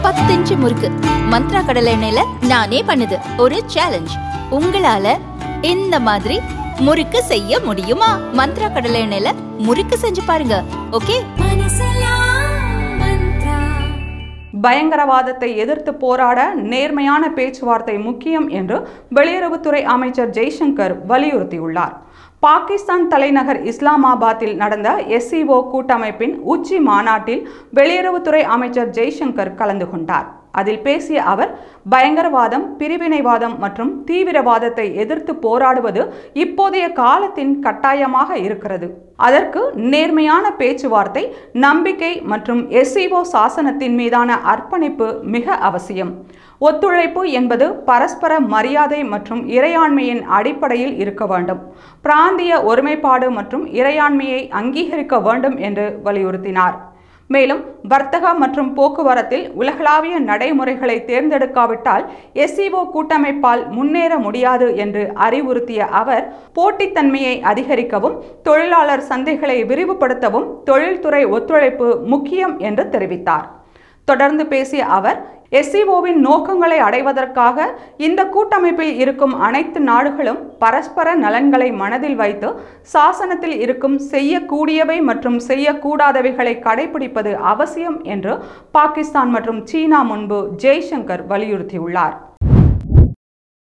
பத்து இன்ச்சு முறுக்கு மந்த்ரா கடலை எண்ணெயில நானே பண்ணுது ஒரு சேலஞ்ச் உங்களால இந்த மாதிரி முறுக்கு செய்ய முடியுமா மந்த்ரா கடலை எண்ணெயில முறுக்கு செஞ்சு பாருங்க ஓகே பயங்கரவாதத்தை எதிர்த்து போராட நேர்மையான பேச்சுவார்த்தை முக்கியம் என்று வெளியுறவுத்துறை அமைச்சர் ஜெய்சங்கர் வலியுறுத்தியுள்ளார் பாகிஸ்தான் தலைநகர் இஸ்லாமாபாத்தில் நடந்த எஸ்சிஓ கூட்டமைப்பின் உச்சி மாநாட்டில் வெளியுறவுத்துறை அமைச்சர் ஜெய்சங்கர் கலந்து கொண்டார் அதில் பேசிய அவர் பயங்கரவாதம் பிரிவினைவாதம் மற்றும் தீவிரவாதத்தை எதிர்த்து போராடுவது இப்போதைய காலத்தின் கட்டாயமாக இருக்கிறது அதற்கு நேர்மையான பேச்சுவார்த்தை நம்பிக்கை மற்றும் எஸ்சிஓ சாசனத்தின் மீதான அர்ப்பணிப்பு மிக அவசியம் ஒத்துழைப்பு என்பது பரஸ்பர மரியாதை மற்றும் இறையாண்மையின் அடிப்படையில் இருக்க வேண்டும் பிராந்திய ஒருமைப்பாடு மற்றும் இறையாண்மையை அங்கீகரிக்க வேண்டும் என்று வலியுறுத்தினார் மேலும் வர்த்தக மற்றும் போக்குவரத்தில் உலகளாவிய நடைமுறைகளை தேர்ந்தெடுக்காவிட்டால் எஸ்சிஓ கூட்டமைப்பால் முன்னேற முடியாது என்று அறிவுறுத்திய அவர் போட்டித்தன்மையை அதிகரிக்கவும் தொழிலாளர் சந்தைகளை விரிவுபடுத்தவும் தொழில்துறை ஒத்துழைப்பு முக்கியம் என்று தெரிவித்தார் தொடர்ந்து பேசிய அவர் எஸ்சிஓவின் நோக்கங்களை அடைவதற்காக இந்த கூட்டமைப்பில் இருக்கும் அனைத்து நாடுகளும் பரஸ்பர நலன்களை மனதில் வைத்து சாசனத்தில் இருக்கும் செய்யக்கூடியவை மற்றும் செய்யக்கூடாதவைகளை கடைபிடிப்பது அவசியம் என்று பாகிஸ்தான் மற்றும் சீனா முன்பு ஜெய்சங்கர் வலியுறுத்தியுள்ளார்